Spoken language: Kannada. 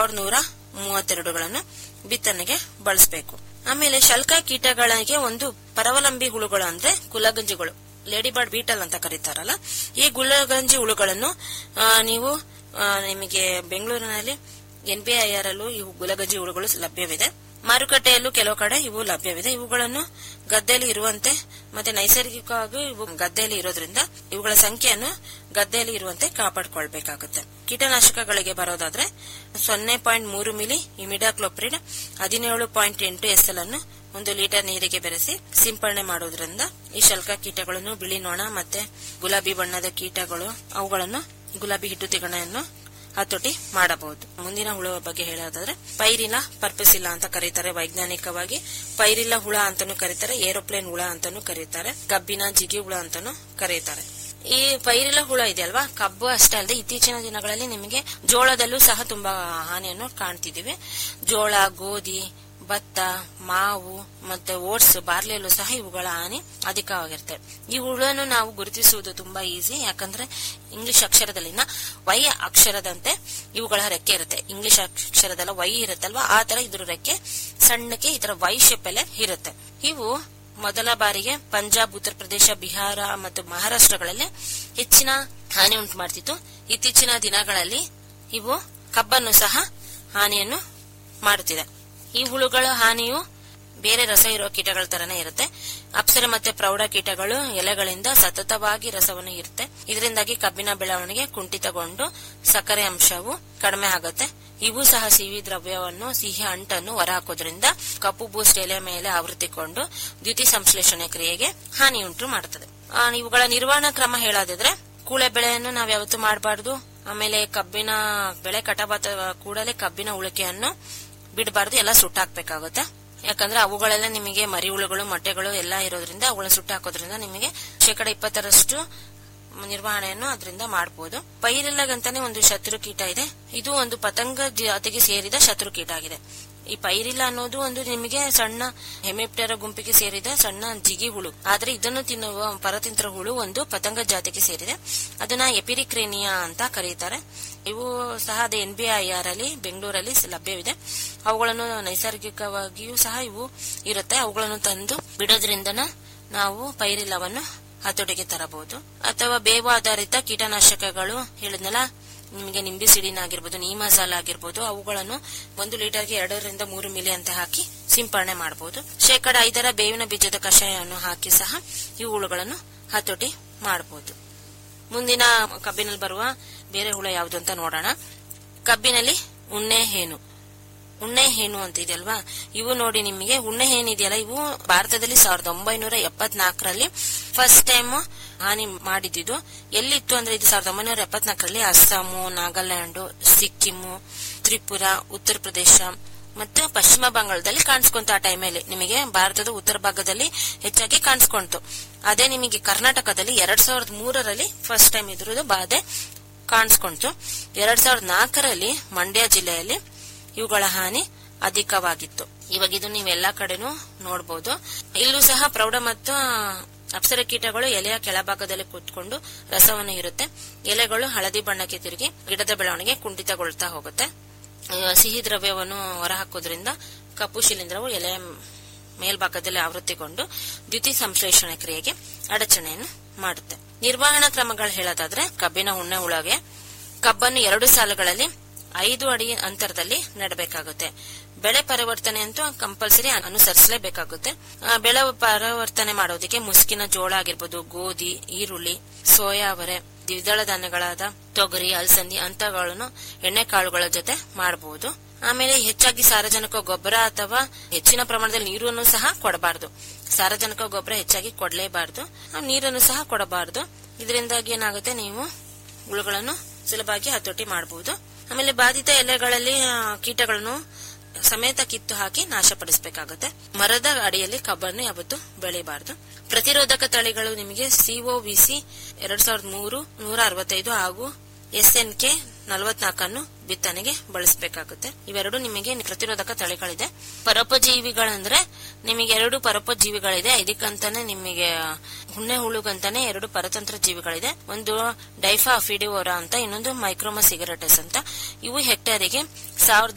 ಸಾವಿರದ ನೂರ ಮೂವತ್ತೆರಡುಗಳನ್ನು ಬಿತ್ತನೆಗೆ ಬಳಸಬೇಕು ಆಮೇಲೆ ಶಲ್ಕ ಕೀಟಗಳಿಗೆ ಒಂದು ಪರವಲಂಬಿ ಹುಳುಗಳು ಅಂದ್ರೆ ಕುಲಗಂಜಿಗಳು ಲೇಡಿ ಬರ್ಡ್ ಬೀಟಲ್ ಅಂತ ಕರೀತಾರಲ್ಲ ಈ ಗುಲಗಂಜಿ ಹುಳುಗಳನ್ನು ಆ, ನೀವು ಆ, ನಿಮಗೆ ಬೆಂಗಳೂರಿನಲ್ಲಿ ಎನ್ ಬಿ ಐ ಆರ್ ಅಲ್ಲೂ ಇವು ಗುಲಗಂಜಿ ಹುಳುಗಳು ಲಭ್ಯವಿದೆ ಮಾರುಕಟ್ಟೆಯಲ್ಲೂ ಕೆಲವು ಕಡೆ ಇವು ಲಭ್ಯವಿದೆ ಇವುಗಳನ್ನು ಗದ್ದೆಯಲ್ಲಿ ಇರುವಂತೆ ಮತ್ತೆ ನೈಸರ್ಗಿಕವಾಗಿ ಇವು ಗದ್ದೆಯಲ್ಲಿ ಇರೋದ್ರಿಂದ ಇವುಗಳ ಸಂಖ್ಯೆಯನ್ನು ಗದ್ದೆಯಲ್ಲಿ ಇರುವಂತೆ ಕಾಪಾಡಿಕೊಳ್ಬೇಕಾಗುತ್ತೆ ಕೀಟನಾಶಕಗಳಿಗೆ ಬರೋದಾದ್ರೆ ಸೊನ್ನೆ ಪಾಯಿಂಟ್ ಮೂರು ಮಿಲಿ ಇಮಿಡಾಕ್ಲೋಪ್ರಿಡ್ ಹದಿನೇಳು ಪಾಯಿಂಟ್ ಎಂಟು ಎಸ್ ಎಲ್ ಅನ್ನು ಒಂದು ಲೀಟರ್ ನೀರಿಗೆ ಬೆರೆಸಿ ಸಿಂಪಡಣೆ ಮಾಡೋದ್ರಿಂದ ಈ ಶಲ್ಕ ಕೀಟಗಳನ್ನು ಬಿಳಿ ನೊಣ ಮತ್ತೆ ಗುಲಾಬಿ ಬಣ್ಣದ ಕೀಟಗಳು ಅವುಗಳನ್ನು ಗುಲಾಬಿ ಹಿಟ್ಟು ತಿಗಣೆಯನ್ನು ಹತೋಟಿ ಮಾಡಬಹುದು ಮುಂದಿನ ಹುಳ ಬಗ್ಗೆ ಹೇಳೋದಾದ್ರೆ ಪೈರಿಲ ಪರ್ಪಸಿಲ್ಲ ಅಂತ ಕರೀತಾರೆ ವೈಜ್ಞಾನಿಕವಾಗಿ ಪೈರಿಲ ಹುಳ ಅಂತಾನು ಕರೀತಾರೆ ಏರೋಪ್ಲೇನ್ ಹುಳ ಅಂತಾನು ಕರೀತಾರೆ ಕಬ್ಬಿನ ಜಿಗಿ ಹುಳ ಅಂತಾನು ಕರೀತಾರೆ ಈ ಪೈರಿಲ ಹುಳ ಇದೆಯಲ್ವಾ ಕಬ್ಬು ಅಷ್ಟೇ ಅಲ್ಲದೆ ಇತ್ತೀಚಿನ ದಿನಗಳಲ್ಲಿ ನಿಮಗೆ ಜೋಳದಲ್ಲೂ ಸಹ ತುಂಬಾ ಹಾನಿಯನ್ನು ಕಾಣ್ತಿದ್ದೀವಿ ಜೋಳ ಗೋಧಿ ಭತ್ತ ಮಾವು ಮತ್ತೆ ಓಟ್ಸ್ ಬಾರ್ಲಿಯಲ್ಲೂ ಸಹ ಇವುಗಳ ಹಾನಿ ಅಧಿಕವಾಗಿರುತ್ತೆ ಈ ಹುಳನ್ನು ನಾವು ಗುರುತಿಸುವುದು ತುಂಬಾ ಈಸಿ ಯಾಕಂದ್ರೆ ಇಂಗ್ಲಿಷ್ ಅಕ್ಷರದಲ್ಲಿನ ವೈ ಅಕ್ಷರದಂತೆ ಇವುಗಳ ರೆಕ್ಕೆ ಇರುತ್ತೆ ಇಂಗ್ಲಿಷ್ ಅಕ್ಷರದಲ್ಲ ವೈ ಇರುತ್ತಲ್ವಾ ಆ ತರ ಇದ್ರ ರೆಕ್ಕೆ ಸಣ್ಣಕ್ಕೆ ಈ ತರ ವೈ ಶೇಪ್ ಅಲ್ಲೇ ಇರುತ್ತೆ ಇವು ಮೊದಲ ಬಾರಿಗೆ ಪಂಜಾಬ್ ಉತ್ತರ ಪ್ರದೇಶ ಬಿಹಾರ ಮತ್ತು ಮಹಾರಾಷ್ಟ್ರಗಳಲ್ಲಿ ಹೆಚ್ಚಿನ ಹಾನಿ ಉಂಟು ಮಾಡ್ತಿತ್ತು ಇತ್ತೀಚಿನ ದಿನಗಳಲ್ಲಿ ಇವು ಕಬ್ಬನ್ನು ಸಹ ಹಾನಿಯನ್ನು ಮಾಡುತ್ತಿದೆ ಈ ಹುಳುಗಳ ಹಾನಿಯು ಬೇರೆ ರಸ ಇರುವ ಕೀಟಗಳ ತರನೇ ಇರುತ್ತೆ ಅಪ್ಸರೆ ಮತ್ತೆ ಪ್ರೌಢ ಕೀಟಗಳು ಎಲೆಗಳಿಂದ ಸತತವಾಗಿ ರಸವನ್ನು ಇರುತ್ತೆ ಇದರಿಂದಾಗಿ ಕಬ್ಬಿನ ಬೆಳವಣಿಗೆ ಕುಂಠಿತಗೊಂಡು ಸಕ್ಕರೆ ಅಂಶವು ಕಡಿಮೆ ಆಗುತ್ತೆ ಇವು ಸಹ ಸಿಹಿ ದ್ರವ್ಯವನ್ನು ಸಿಹಿ ಅಂಟನ್ನು ಹೊರಹಾಕೋದ್ರಿಂದ ಕಪ್ಪು ಬೂಸ್ಟ್ ಎಲೆ ಮೇಲೆ ಆವೃತ್ತಿಕೊಂಡು ದ್ಯುತಿ ಸಂಶ್ಲೇಷಣೆ ಕ್ರಿಯೆಗೆ ಹಾನಿ ಉಂಟು ಮಾಡುತ್ತದೆ ಆ, ಇವುಗಳ ನಿರ್ವಹಣಾ ಕ್ರಮ ಹೇಳೋದಿದ್ರೆ ಕೂಳೆ ಬೆಳೆಯನ್ನು ನಾವ್ ಯಾವತ್ತೂ ಮಾಡಬಾರ್ದು ಆಮೇಲೆ ಕಬ್ಬಿನ ಬೆಳೆ ಕಟಾವಾದ ಕೂಡಲೇ ಕಬ್ಬಿನ ಉಳಿಕೆಯನ್ನು ಬಿಡಬಾರ್ದು ಎಲ್ಲ ಸುಟ್ಟಾಕ್ಬೇಕಾಗುತ್ತೆ ಯಾಕಂದ್ರೆ ಅವುಗಳೆಲ್ಲ ನಿಮಗೆ ಮರಿ ಹುಳುಗಳು ಮೊಟ್ಟೆಗಳು ಎಲ್ಲ ಇರೋದ್ರಿಂದ ಅವುಗಳನ್ನ ಸುಟ್ಟು ಹಾಕೋದ್ರಿಂದ ನಿಮಗೆ ಶೇಕಡ ಇಪ್ಪತ್ತರಷ್ಟು ನಿರ್ವಹಣೆಯನ್ನು ಅದರಿಂದ ಮಾಡಬಹುದು ಪೈರಿಲ್ಲಗಂತಾನೆ ಒಂದು ಶತ್ರು ಕೀಟ ಇದೆ ಇದು ಒಂದು ಪತಂಗ ಜಾತಿಗೆ ಸೇರಿದ ಶತ್ರು ಕೀಟ ಆಗಿದೆ ಈ ಪೈರಿಲ್ಲ ಅನ್ನೋದು ಒಂದು ನಿಮಗೆ ಸಣ್ಣ ಹೆಮಿಪ್ಟರ ಗುಂಪಿಗೆ ಸೇರಿದ ಸಣ್ಣ ಜಿಗಿ ಹುಳು ಆದ್ರೆ ಇದನ್ನು ತಿನ್ನುವ ಪರತಂತ್ರ ಹುಳು ಒಂದು ಪತಂಗ ಜಾತಿಗೆ ಸೇರಿದೆ ಅದನ್ನ ಎಪಿರಿಕ್ರೇನಿಯಾ ಅಂತ ಕರೀತಾರೆ ಇವು ಸಹ ಅದು ಎನ್ ಬಿ ಐ ಆರ್ ಅಲ್ಲಿ ಬೆಂಗಳೂರಲ್ಲಿ ಲಭ್ಯವಿದೆ ಅವುಗಳನ್ನು ನೈಸರ್ಗಿಕವಾಗಿಯೂ ಸಹ ಇವು ಇರುತ್ತೆ ಅವುಗಳನ್ನು ತಂದು ಬಿಡೋದ್ರಿಂದನ ನಾವು ಪೈರಿಲ್ಲವನ್ನು ಹತೋಟಿಗೆ ತರಬಹುದು ಅಥವಾ ಬೇವು ಆಧಾರಿತ ಕೀಟನಾಶಕಗಳು ಹೇಳಿದ್ನಲ್ಲ ನಿಮಗೆ ನಿಂಬಿಸಿಡಿನ ಆಗಿರ್ಬೋದು ನೀಮಜಾಲ್ ಆಗಿರ್ಬೋದು ಅವುಗಳನ್ನು ಒಂದು ಲೀಟರ್ಗೆ ಎರಡರಿಂದ ಮೂರು ಮಿಲಿ ಅಂತ ಹಾಕಿ ಸಿಂಪರಣೆ ಮಾಡಬಹುದು ಶೇಕಡ ಐದರ ಬೇವಿನ ಬೀಜದ ಕಷಾಯವನ್ನು ಹಾಕಿ ಸಹ ಈ ಹುಳುಗಳನ್ನು ಹತೋಟಿ ಮಾಡಬಹುದು ಮುಂದಿನ ಕಬ್ಬಿನಲ್ಲಿ ಬರುವ ಬೇರೆ ಹುಳ ಯಾವುದು ಅಂತ ನೋಡೋಣ ಕಬ್ಬಿನಲ್ಲಿ ಉಣ್ಣೆ ಹೇನು ಉಣ್ಣೆ ಹೇನು ಅಂತ ಇದೆಯಲ್ವಾ ಇವು ನೋಡಿ ನಿಮಗೆ ಉಣ್ಣೆ ಹೇನು ಇದೆಯಲ್ಲ ಇವು ಭಾರತದಲ್ಲಿ ಸಾವಿರದ ಒಂಬೈನೂರ ಎಪ್ಪತ್ನಾಲ್ಕರಲ್ಲಿ ಫಸ್ಟ್ ಟೈಮ್ ಹಾನಿ ಮಾಡಿದ್ದು ಎಲ್ಲಿತ್ತು ಅಂದ್ರೆ ಇದು ಸಾವಿರದ ಒಂಬೈನೂರ ಎಪ್ಪತ್ನಾಲ್ಕರಲ್ಲಿ ಅಸ್ಸಾಮು ನಾಗಾಲ್ಯಾಂಡ್ ಸಿಕ್ಕಿಮು ತ್ರಿಪುರ ಉತ್ತರ ಪ್ರದೇಶ ಮತ್ತು ಪಶ್ಚಿಮ ಬಂಗಾಳದಲ್ಲಿ ಕಾಣಿಸ್ಕೊಂತ ಆ ಟೈಮಲ್ಲಿ ನಿಮಗೆ ಭಾರತದ ಉತ್ತರ ಭಾಗದಲ್ಲಿ ಹೆಚ್ಚಾಗಿ ಕಾಣಿಸ್ಕೊಂತು ಅದೇ ನಿಮಗೆ ಕರ್ನಾಟಕದಲ್ಲಿ ಎರಡ್ ಸಾವಿರದ ಮೂರರಲ್ಲಿ ಫಸ್ಟ್ ಟೈಮ್ ಇದ್ರದ್ದು ಬಾಧೆ ಕಾಣಿಸ್ಕೊಂತು ಎರಡ್ ಸಾವಿರದ ನಾಲ್ಕರಲ್ಲಿ ಮಂಡ್ಯ ಜಿಲ್ಲೆಯಲ್ಲಿ ಇವುಗಳ ಹಾನಿ ಅಧಿಕವಾಗಿತ್ತು ಇವಾಗ ಇದು ನೀವೆಲ್ಲಾ ಕಡೆನೂ ನೋಡಬಹುದು ಇಲ್ಲೂ ಸಹ ಪ್ರೌಢ ಮತ್ತು ಅಪ್ಸರ ಕೀಟಗಳು ಎಲೆಯ ಕೆಳಭಾಗದಲ್ಲಿ ಕೂತ್ಕೊಂಡು ರಸವನ್ನು ಇರುತ್ತೆ ಎಲೆಗಳು ಹಳದಿ ಬಣ್ಣಕ್ಕೆ ತಿರುಗಿ ಗಿಡದ ಬೆಳವಣಿಗೆ ಕುಂಠಿತಗೊಳ್ತಾ ಹೋಗುತ್ತೆ ಆ, ಸಿಹಿ ದ್ರವ್ಯವನ್ನು ಹೊರಹಾಕೋದ್ರಿಂದ ಕಪ್ಪು ಶಿಲೀಂಧ್ರವು ಎಲೆಯ ಮೇಲ್ಭಾಗದಲ್ಲಿ ಆವೃತ್ತಿಗೊಂಡು ದ್ಯುತಿ ಸಂಶ್ಲೇಷಣೆ ಕ್ರಿಯೆಗೆ ಅಡಚಣೆಯನ್ನು ಮಾಡುತ್ತೆ ನಿರ್ವಹಣಾ ಕ್ರಮಗಳು ಹೇಳೋದಾದ್ರೆ ಕಬ್ಬಿನ ಉಣ್ಣೆ ಹುಳಗೆ ಕಬ್ಬನ್ನು ಎರಡು ಸಾಲುಗಳಲ್ಲಿ ಐದು ಅಡಿ ಅಂತರದಲ್ಲಿ ನೆಡಬೇಕಾಗುತ್ತೆ ಬೆಳೆ ಪರಿವರ್ತನೆ ಅಂತೂ ಕಂಪಲ್ಸರಿ ಅನುಸರಿಸಲೇಬೇಕಾಗುತ್ತೆ ಆ, ಬೆಳೆ ಪರಿವರ್ತನೆ ಮಾಡೋದಕ್ಕೆ ಮುಸ್ಕಿನ ಜೋಳ ಆಗಿರ್ಬೋದು ಗೋಧಿ ಈರುಳ್ಳಿ ಸೋಯಾ ಅವರೆ ದ್ವಿದಳ ಧಾನ್ಯಗಳಾದ ತೊಗರಿ ಅಲಸಂದಿ ಅಂತಗಳನ್ನು ಎಣ್ಣೆ ಕಾಳುಗಳ ಜೊತೆ ಮಾಡಬಹುದು ಆಮೇಲೆ ಹೆಚ್ಚಾಗಿ ಸಾರಜನಕ ಗೊಬ್ಬರ ಅಥವಾ ಹೆಚ್ಚಿನ ಪ್ರಮಾಣದಲ್ಲಿ ನೀರನ್ನು ಸಹ ಕೊಡಬಾರದು ಸಾರಜನಕ ಗೊಬ್ಬರ ಹೆಚ್ಚಾಗಿ ಕೊಡಲೇಬಾರದು ನೀರನ್ನು ಸಹ ಕೊಡಬಾರದು ಇದರಿಂದಾಗಿ ಏನಾಗುತ್ತೆ ನೀವು ಹುಳುಗಳನ್ನು ಸುಲಭವಾಗಿ ಹತೋಟಿ ಮಾಡಬಹುದು ಆಮೇಲೆ ಬಾಧಿತ ಎಲೆಗಳಲ್ಲಿ ಆ, ಕೀಟಗಳನ್ನು ಸಮೇತ ಕಿತ್ತು ಹಾಕಿ ನಾಶಪಡಿಸಬೇಕಾಗುತ್ತೆ ಮರದ ಅಡಿಯಲ್ಲಿ ಕಬ್ಬನ್ನು ಯಾವತ್ತು ಬೆಳೆಯಬಾರದು ಪ್ರತಿರೋಧಕ ತಳಿಗಳು ನಿಮಗೆ ಸಿಒವಿಸಿ ಎರಡ್ ಸಾವಿರದ ಮೂರು ನೂರ ಅರವತ್ತೈದು ಹಾಗೂ ಎಸ್ ಎನ್ ಕೆ ನಲವತ್ನಾಲ್ಕನ್ನು ಬಿತ್ತನೆಗೆ ಬಳಸಬೇಕಾಗುತ್ತೆ ಇವೆರಡು ನಿಮಗೆ ಪ್ರತಿರೋಧಕ ತಳಿಗಳಿದೆ ಪರೋಪಜೀವಿಗಳಂದ್ರೆ ನಿಮಗೆ ಎರಡು ಪರೋಪಜೀವಿಗಳಿದೆ ಇದಕ್ಕಂತಾನೆ ನಿಮಗೆ ಹುಣ್ಣೆ ಹುಳುಗಂತಾನೆ ಎರಡು ಪರತಂತ್ರ ಜೀವಿಗಳಿದೆ ಒಂದು ಡೈಫಾ ಅಫಿಡಿವೋರಾ ಅಂತ ಇನ್ನೊಂದು ಮೈಕ್ರೋಮಾ ಸಿಗರೆಟಸ್ ಅಂತ ಇವು ಹೆಕ್ಟೇರಿಗೆ ಸಾವಿರದ